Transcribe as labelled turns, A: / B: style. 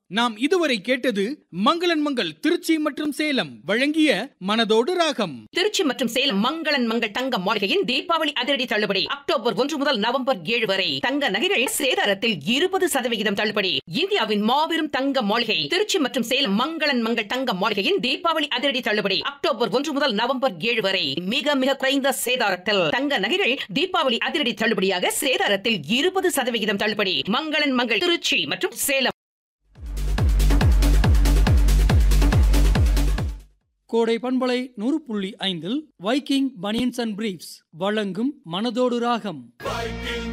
A: நாம் இதுவரை கேட்டது மங்களன் மங்கள் திருச்சி மற்றும் சேலம் வழங்கிய மனதோடு ராகம்
B: திருச்சி மற்றும் சேலம் மங்களன் மங்கள் தங்க மாளிகையின் தீபாவளி அதிரடி தள்ளுபடி அக்டோபர் ஒன்று முதல் நவம்பர் ஏழு வரை தங்க நகைகள் சேதாரத்தில் இருபது சதவிகிதம் தள்ளுபடி இந்தியாவின் மாபெரும் தங்க மாளிகை திருச்சி மற்றும் சேலம் மங்களன் மங்கள் தங்க மாளிகையின் தீபாவளி அதிரடி தள்ளுபடி அக்டோபர் ஒன்று முதல் நவம்பர் ஏழு வரை மிக மிக குறைந்த சேதாரத்தில் தங்க நகைகள் தீபாவளி அதிரடி தள்ளுபடியாக சேதாரத்தில் இருபது சதவிகிதம் தள்ளுபடி மங்களன் மங்கள் திருச்சி மற்றும் சேலம்
A: கோடை பண்பலை நூறு புள்ளி ஐந்தில் வைக்கிங் பனியன்ஸ் அண்ட் பிரீப்ஸ் வழங்கும் மனதோடு ராகம்
C: Viking